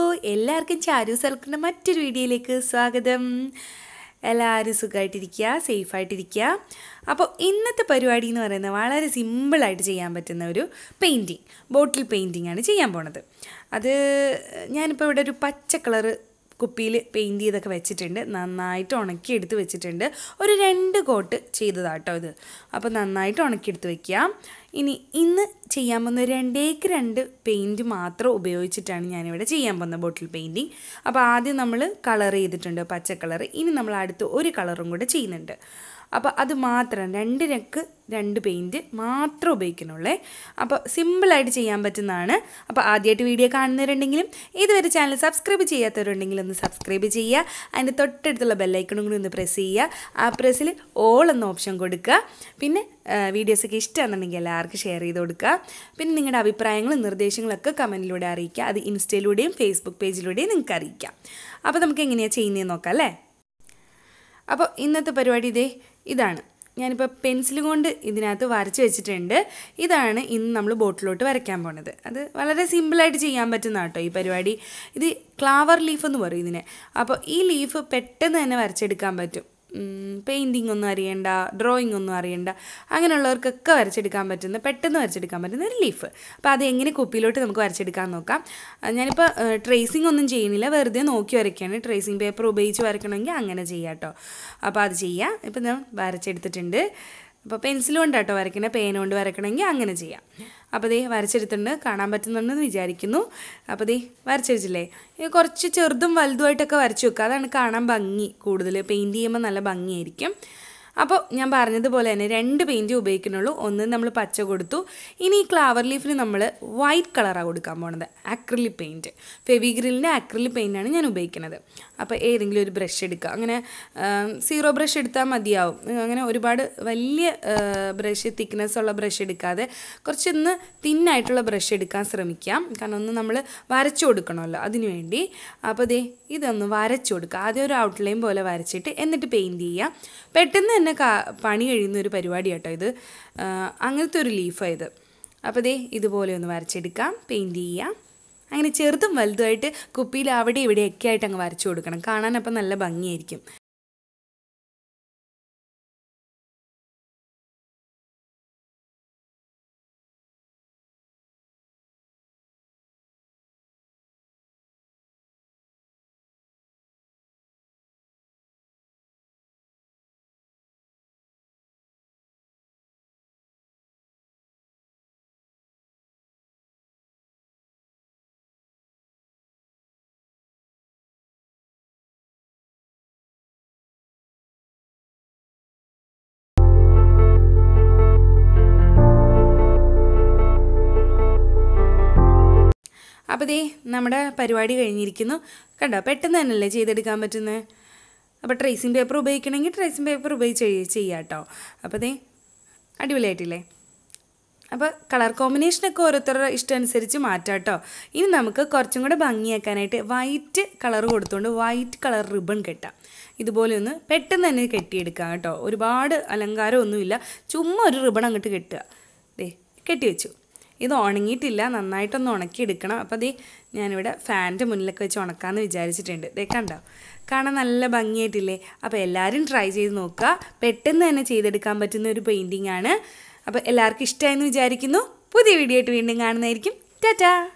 എല്ലാവർക്കും ചാരു സർക്കിളിൻ്റെ മറ്റൊരു വീഡിയോയിലേക്ക് സ്വാഗതം എല്ലാവരും സുഖമായിട്ടിരിക്കുക സേഫായിട്ടിരിക്കുക അപ്പോൾ ഇന്നത്തെ പരിപാടി എന്ന് പറയുന്നത് വളരെ സിമ്പിളായിട്ട് ചെയ്യാൻ പറ്റുന്ന ഒരു പെയിൻറ്റിങ് ബോട്ടിൽ പെയിൻറ്റിംഗ് ആണ് ചെയ്യാൻ പോണത് അത് ഞാനിപ്പോൾ ഇവിടെ ഒരു പച്ച കളറ് കുപ്പിയിൽ പെയിൻറ് ചെയ്തൊക്കെ വെച്ചിട്ടുണ്ട് നന്നായിട്ട് ഉണക്കി എടുത്ത് വെച്ചിട്ടുണ്ട് ഒരു രണ്ട് കോട്ട് ചെയ്തതാട്ടോ ഇത് അപ്പോൾ നന്നായിട്ട് ഉണക്കിയെടുത്ത് വെക്കാം ഇനി ഇന്ന് ചെയ്യാൻ പോകുന്ന രണ്ടേക്ക് രണ്ട് പെയിൻറ് മാത്രം ഉപയോഗിച്ചിട്ടാണ് ഞാനിവിടെ ചെയ്യാൻ പോകുന്നത് ബോട്ടിൽ പെയിൻറ്റിങ് അപ്പോൾ ആദ്യം നമ്മൾ കളർ ചെയ്തിട്ടുണ്ട് പച്ച കളർ ഇനി നമ്മൾ അടുത്ത് ഒരു കളറും കൂടെ ചെയ്യുന്നുണ്ട് അപ്പോൾ അത് മാത്രം രണ്ട് രക്ക് രണ്ട് പെയിൻറ്റ് മാത്രം ഉപയോഗിക്കുന്നുള്ളേ അപ്പോൾ സിമ്പിളായിട്ട് ചെയ്യാൻ പറ്റുന്നതാണ് അപ്പോൾ ആദ്യമായിട്ട് വീഡിയോ കാണുന്നവരുണ്ടെങ്കിലും ഇതുവരെ ചാനൽ സബ്സ്ക്രൈബ് ചെയ്യാത്തവരുണ്ടെങ്കിൽ ഒന്ന് സബ്സ്ക്രൈബ് ചെയ്യുക അതിൻ്റെ തൊട്ടടുത്തുള്ള ബെല്ലൈക്കണും കൂടി ഒന്ന് പ്രസ് ചെയ്യുക ആ പ്രസ്സിൽ ഓൾ എന്ന ഓപ്ഷൻ കൊടുക്കുക പിന്നെ വീഡിയോസൊക്കെ ഇഷ്ടമാണെന്നുണ്ടെങ്കിൽ എല്ലാവർക്കും ഷെയർ ചെയ്ത് കൊടുക്കുക പിന്നെ നിങ്ങളുടെ അഭിപ്രായങ്ങളും നിർദ്ദേശങ്ങളൊക്കെ കമൻറ്റിലൂടെ അറിയിക്കുക അത് ഇൻസ്റ്റയിലൂടെയും ഫേസ്ബുക്ക് പേജിലൂടെയും നിങ്ങൾക്ക് അറിയിക്കാം അപ്പോൾ നമുക്ക് എങ്ങനെയാണ് ചെയ്യുന്നതെന്ന് നോക്കാം അല്ലേ അപ്പോൾ ഇന്നത്തെ പരിപാടി ഇതേ ഇതാണ് ഞാനിപ്പോൾ പെൻസിൽ കൊണ്ട് ഇതിനകത്ത് വരച്ച് വെച്ചിട്ടുണ്ട് ഇതാണ് ഇന്ന് നമ്മൾ ബോട്ടിലോട്ട് വരയ്ക്കാൻ പോണത് അത് വളരെ സിമ്പിളായിട്ട് ചെയ്യാൻ പറ്റുന്ന കേട്ടോ ഈ പരിപാടി ഇത് ക്ലാവർ ലീഫ് എന്ന് പറയും ഇതിനെ അപ്പോൾ ഈ ലീഫ് പെട്ടെന്ന് തന്നെ വരച്ചെടുക്കാൻ പറ്റും പെയിൻറ്റിങ് ഒന്നും അറിയണ്ട ഡ്രോയിങ് ഒന്നും അറിയണ്ട അങ്ങനെയുള്ളവർക്കൊക്കെ വരച്ചെടുക്കാൻ പറ്റുന്ന പെട്ടെന്ന് വരച്ചെടുക്കാൻ പറ്റുന്ന ഒരു ലീഫ് അപ്പോൾ അത് എങ്ങനെ കുപ്പിയിലോട്ട് നമുക്ക് വരച്ചെടുക്കാൻ നോക്കാം ഞാനിപ്പോൾ ട്രേസിങ് ഒന്നും ചെയ്യുന്നില്ല വെറുതെ നോക്കി വരയ്ക്കുകയാണ് ട്രേസിങ് പേപ്പർ ഉപയോഗിച്ച് വരയ്ക്കണമെങ്കിൽ അങ്ങനെ ചെയ്യാം കേട്ടോ അപ്പോൾ അത് ചെയ്യാം ഇപ്പം ഞാൻ വരച്ചെടുത്തിട്ടുണ്ട് അപ്പോൾ പെൻസിൽ കൊണ്ടാട്ടോ വരയ്ക്കണേ പേന കൊണ്ട് വരയ്ക്കണമെങ്കിൽ അങ്ങനെ ചെയ്യാം അപ്പോൾ ദേ വരച്ചെടുത്തിട്ടുണ്ട് കാണാൻ പറ്റുന്നുണ്ടെന്ന് വിചാരിക്കുന്നു അപ്പോൾ ദേ വരച്ചെടുത്തില്ലേ കുറച്ച് ചെറുതും വലുതുമായിട്ടൊക്കെ വരച്ചു വെക്കുക അതാണ് കാണാൻ ഭംഗി കൂടുതൽ പെയിൻറ്റ് ചെയ്യുമ്പോൾ നല്ല ഭംഗിയായിരിക്കും അപ്പോൾ ഞാൻ പറഞ്ഞതുപോലെ തന്നെ രണ്ട് പെയിൻറ്റ് ഉപയോഗിക്കുന്നുള്ളൂ ഒന്ന് നമ്മൾ പച്ച കൊടുത്തു ഇനി ഈ ക്ലാവർ ലീഫിന് നമ്മൾ വൈറ്റ് കളറാണ് കൊടുക്കാൻ പോണത് അക്രിലി പെയിൻറ്റ് ഫെവിഗ്രിലിൻ്റെ അക്രിലി പെയിൻ്റാണ് ഞാൻ ഉപയോഗിക്കുന്നത് അപ്പോൾ ഏതെങ്കിലും ഒരു ബ്രഷ് എടുക്കുക അങ്ങനെ സീറോ ബ്രഷ് എടുത്താൽ മതിയാവും അങ്ങനെ ഒരുപാട് വലിയ ബ്രഷ് തിക്നെസ് ഉള്ള ബ്രഷ് എടുക്കാതെ കുറച്ചൊന്ന് തിന്നായിട്ടുള്ള ബ്രഷ് എടുക്കാൻ ശ്രമിക്കാം കാരണം ഒന്ന് നമ്മൾ വരച്ചു കൊടുക്കണമല്ലോ അതിനു വേണ്ടി അപ്പോൾ ദേ ഇതൊന്ന് വരച്ചു കൊടുക്കുക ആദ്യം ഒരു ഔട്ട്ലൈൻ പോലെ വരച്ചിട്ട് എന്നിട്ട് പെയിൻറ്റ് ചെയ്യുക പെട്ടെന്ന് തന്നെ പണി കഴിയുന്ന ഒരു പരിപാടി കേട്ടോ ഇത് അങ്ങനത്തെ ഒരു ലീഫാണ് ഇത് അപ്പോൾ ദേ ഇതുപോലെ ഒന്ന് വരച്ചെടുക്കാം പെയിൻറ്റ് ചെയ്യാം അങ്ങനെ ചെറുതും വലുതുമായിട്ട് കുപ്പിയിൽ അവിടെ ഇവിടെയൊക്കെ ആയിട്ട് അങ്ങ് വരച്ചു കൊടുക്കണം കാണാൻ അപ്പം നല്ല ഭംഗിയായിരിക്കും അപ്പോൾ ദേ നമ്മുടെ പരിപാടി കഴിഞ്ഞിരിക്കുന്നു കണ്ടോ പെട്ടെന്ന് തന്നെയല്ലേ ചെയ്തെടുക്കാൻ പറ്റുന്നത് അപ്പോൾ ട്രേസിങ് പേപ്പർ ഉപയോഗിക്കണമെങ്കിൽ ട്രേസിങ് പേപ്പർ ഉപയോഗിച്ച് ചെയ്യാം കേട്ടോ അപ്പോൾ ദേ അടിപൊളിയായിട്ടില്ലേ അപ്പോൾ കളർ കോമ്പിനേഷനൊക്കെ ഓരോരുത്തരുടെ ഇഷ്ടം അനുസരിച്ച് മാറ്റാം കേട്ടോ ഇനി നമുക്ക് കുറച്ചും കൂടെ ഭംഗിയാക്കാനായിട്ട് വൈറ്റ് കളർ കൊടുത്തുകൊണ്ട് വൈറ്റ് കളർ റിബൺ കെട്ടാം ഇതുപോലെ ഒന്ന് പെട്ടെന്ന് തന്നെ കെട്ടിയെടുക്കാം കേട്ടോ ഒരുപാട് അലങ്കാരമൊന്നുമില്ല ചുമ്മാ ഒരു റിബൺ അങ്ങോട്ട് കെട്ടുക ദേ കെട്ടി വെച്ചു ഇത് ഉണങ്ങിയിട്ടില്ല നന്നായിട്ടൊന്ന് ഉണക്കിയെടുക്കണം അപ്പോൾ അതേ ഞാനിവിടെ ഫാനിൻ്റെ മുന്നിലൊക്കെ വെച്ച് ഉണക്കാമെന്ന് വിചാരിച്ചിട്ടുണ്ട് ദേ കണ്ടോ കാണാൻ നല്ല ഭംഗിയായിട്ടില്ലേ അപ്പോൾ എല്ലാവരും ട്രൈ ചെയ്ത് നോക്കുക പെട്ടെന്ന് തന്നെ ചെയ്തെടുക്കാൻ പറ്റുന്ന ഒരു പെയിൻറ്റിംഗ് ആണ് അപ്പോൾ എല്ലാവർക്കും ഇഷ്ടമായെന്ന് വിചാരിക്കുന്നു പുതിയ വീഡിയോ ആയിട്ട് വീണ്ടും കാണുന്നതായിരിക്കും ടാറ്റാ